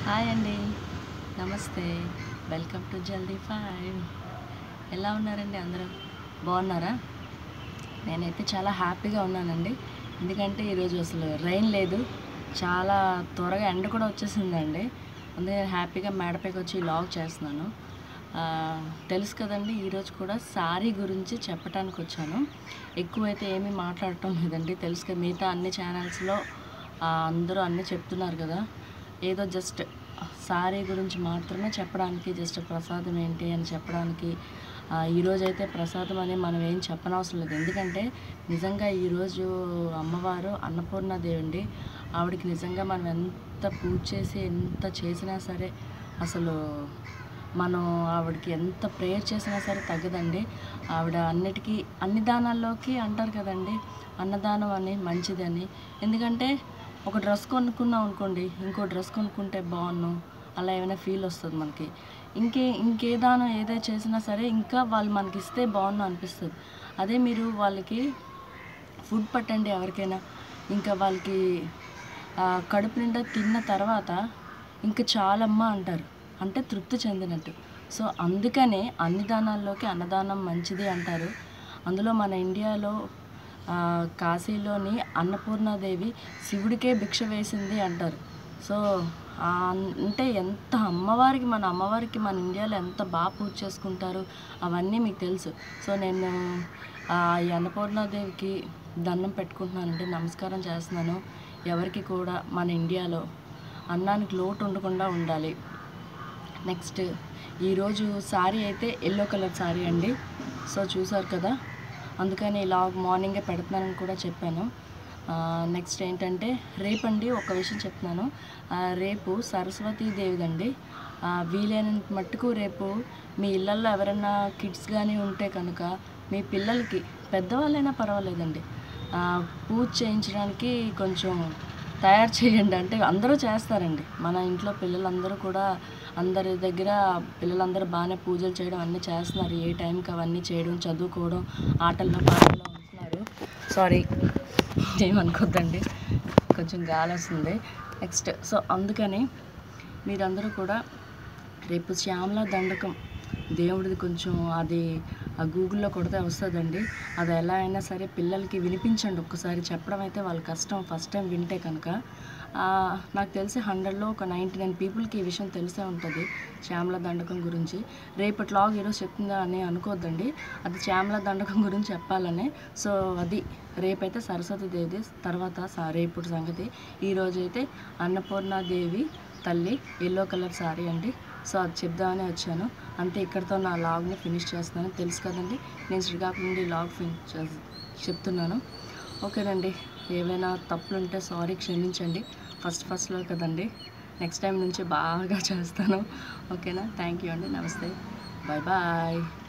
hi అండి నమస్తే welcome to జల్దీ ఫైవ్ ఎలా ఉన్నారండి అందరూ బాగున్నారా నేనైతే చాలా హ్యాపీగా ఉన్నానండి ఎందుకంటే ఈరోజు అసలు రైన్ లేదు చాలా త్వరగా ఎండ కూడా వచ్చేసిందండి అందుకే హ్యాపీగా మేడపైకి వచ్చి లాగ్ చేస్తున్నాను ఆ, తెలుసు కదండి ఈరోజు కూడా సారీ గురించి చెప్పడానికి వచ్చాను ఎక్కువైతే ఏమీ మాట్లాడటం లేదండి తెలుసు కదా మిగతా అన్ని ఛానల్స్లో అందరూ అన్నీ చెప్తున్నారు కదా ఏదో జస్ట్ సారీ గురించి మాత్రమే చెప్పడానికి జస్ట్ ప్రసాదం ఏంటి అని చెప్పడానికి ఆ, ఈరోజు అయితే ప్రసాదం అని మనం ఏం చెప్పనవసరం లేదు ఎందుకంటే నిజంగా ఈరోజు అమ్మవారు అన్నపూర్ణాదేవి అండి ఆవిడకి నిజంగా మనం ఎంత పూజ చేసి ఎంత చేసినా సరే అసలు మనం ఆవిడకి ఎంత ప్రేయర్ చేసినా సరే తగ్గదండి ఆవిడ అన్నిటికీ అన్ని దానాల్లోకి అంటారు కదండి అన్నదానం అని మంచిదని ఎందుకంటే ఒక డ్రెస్ కొనుక్కున్నాం అనుకోండి ఇంకో డ్రెస్ కొనుక్కుంటే బాగున్నాం అలా ఏమైనా ఫీల్ వస్తుంది మనకి ఇంకే ఇంకే దానం ఏదో చేసినా సరే ఇంకా వాళ్ళు మనకి ఇస్తే బాగున్నాం అనిపిస్తుంది అదే మీరు వాళ్ళకి ఫుడ్ పట్టండి ఎవరికైనా ఇంకా వాళ్ళకి ఆ, కడుపు నిండా తిన్న తర్వాత ఇంకా చాలమ్మా అంటారు అంటే తృప్తి చెందినట్టు సో అందుకనే అన్ని దానాల్లోకి అన్నదానం మంచిది అంటారు అందులో మన ఇండియాలో ఆ, కాశీలోని అన్నపూర్ణాదేవి శివుడికే భిక్ష వేసింది అంటారు సో ఆ అంటే ఎంత అమ్మవారికి మన అమ్మవారికి మన ఇండియాలో ఎంత బాగా పూజ చేసుకుంటారు అవన్నీ మీకు తెలుసు సో నేను ఆ, ఈ అన్నపూర్ణాదేవికి దండం పెట్టుకుంటున్నానండి నమస్కారం చేస్తున్నాను ఎవరికి కూడా మన ఇండియాలో అన్నానికి లోటు ఉండకుండా ఉండాలి నెక్స్ట్ ఈరోజు శారీ అయితే ఎల్లో కలర్ శారీ అండి సో చూసారు కదా అందుకని ఇలా మార్నింగే పెడుతున్నానని కూడా చెప్పాను నెక్స్ట్ ఏంటంటే రేపండి ఒక విషయం చెప్తున్నాను ఆ, రేపు సరస్వతీదేవిదండి ఆ, వీలైనంత మట్టుకు రేపు మీ ఇళ్ళల్లో ఎవరైనా కిడ్స్ కానీ ఉంటే కనుక మీ పిల్లలకి పెద్దవాళ్ళైనా పర్వాలేదండి ఆ, పూజ చేయించడానికి కొంచెం తయారు చేయండి అంటే అందరూ చేస్తారండి మన ఇంట్లో పిల్లలందరూ కూడా అందరి దగ్గర పిల్లలందరూ బాగానే పూజలు చేయడం అన్నీ చేస్తున్నారు ఏ టైంకి అవన్నీ చేయడం చదువుకోవడం ఆటల్లో పాటల్లో ఉంటున్నారు సారీ ఏమనుకోద్దండి కొంచెం గాలి వస్తుంది నెక్స్ట్ సో అందుకని మీరందరూ కూడా రేపు శ్యామల దండకం దేవుడిది కొంచెం అది ఆ గూగుల్లో కొడితే వస్తుందండి అది ఎలా అయినా సరే పిల్లలకి వినిపించండి ఒక్కసారి చెప్పడం అయితే వాళ్ళ కష్టం ఫస్ట్ టైం వింటే కనుక ఆ, నాకు తెలిసి హండ్రెడ్లో ఒక నైంటీ నైన్ పీపుల్కి ఈ విషయం తెలిసే ఉంటుంది శ్యామల దండకం గురించి రేపటి లాగ్ ఈరోజు చెప్తుందా అని అనుకోవద్దండి అది శ్యామల దండకం గురించి చెప్పాలనే సో అది రేపైతే సరస్వతి దేవి తర్వాత స- రేపుటి సంగతి ఈరోజు అయితే అన్నపూర్ణాదేవి తల్లి ఎల్లో కలర్ సారీ అండి సో అది చెప్దామని వచ్చాను అంతే ఇక్కడితో నా లాగ్ని ఫినిష్ చేస్తున్నాను తెలుసు కదండి నేను శ్రీకాకుళం నుండి లాగ్ ఫినిష్ చెప్తున్నాను ఓకేనండి ఏమైనా తప్పులుంటే సారీ క్షమించండి ఫస్ట్ ఫస్ట్లో కదండి నెక్స్ట్ టైం నుంచి బాగా చేస్తాను ఓకేనా థ్యాంక్ యూ అండి నమస్తే బాయ్ బాయ్